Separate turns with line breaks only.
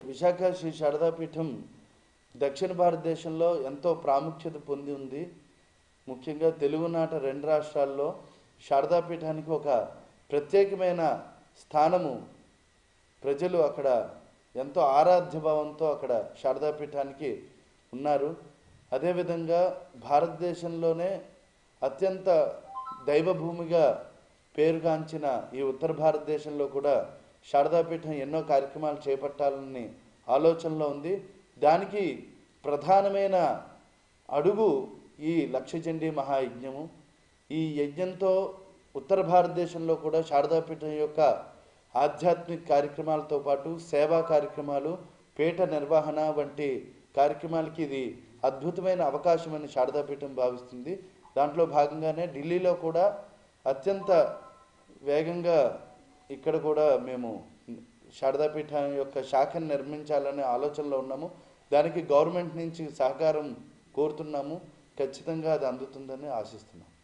విశాఖ శ్రీ శారదాపీఠం దక్షిణ భారతదేశంలో ఎంతో ప్రాముఖ్యత పొంది ఉంది ముఖ్యంగా తెలుగునాట రెండు రాష్ట్రాల్లో శారదాపీఠానికి ఒక ప్రత్యేకమైన స్థానము ప్రజలు అక్కడ ఎంతో ఆరాధ్య భావంతో అక్కడ శారదాపీఠానికి ఉన్నారు అదేవిధంగా భారతదేశంలోనే అత్యంత దైవభూమిగా పేరుగాంచిన ఈ ఉత్తర భారతదేశంలో కూడా శారదాపీఠం ఎన్నో కార్యక్రమాలు చేపట్టాలని ఆలోచనలో ఉంది దానికి ప్రధానమైన అడుగు ఈ లక్షచండీ మహాయజ్ఞము ఈ యజ్ఞంతో ఉత్తర భారతదేశంలో కూడా శారదాపీఠం యొక్క ఆధ్యాత్మిక కార్యక్రమాలతో పాటు సేవా కార్యక్రమాలు పీఠ నిర్వహణ వంటి కార్యక్రమాలకి ఇది అద్భుతమైన అవకాశమని శారదాపీఠం భావిస్తుంది దాంట్లో భాగంగానే ఢిల్లీలో కూడా అత్యంత వేగంగా ఇక్కడ కూడా మేము శారదాపీఠం యొక్క శాఖను నిర్మించాలనే ఆలోచనలో ఉన్నాము దానికి గవర్నమెంట్ నుంచి సహకారం కోరుతున్నాము ఖచ్చితంగా అది అందుతుందని ఆశిస్తున్నాం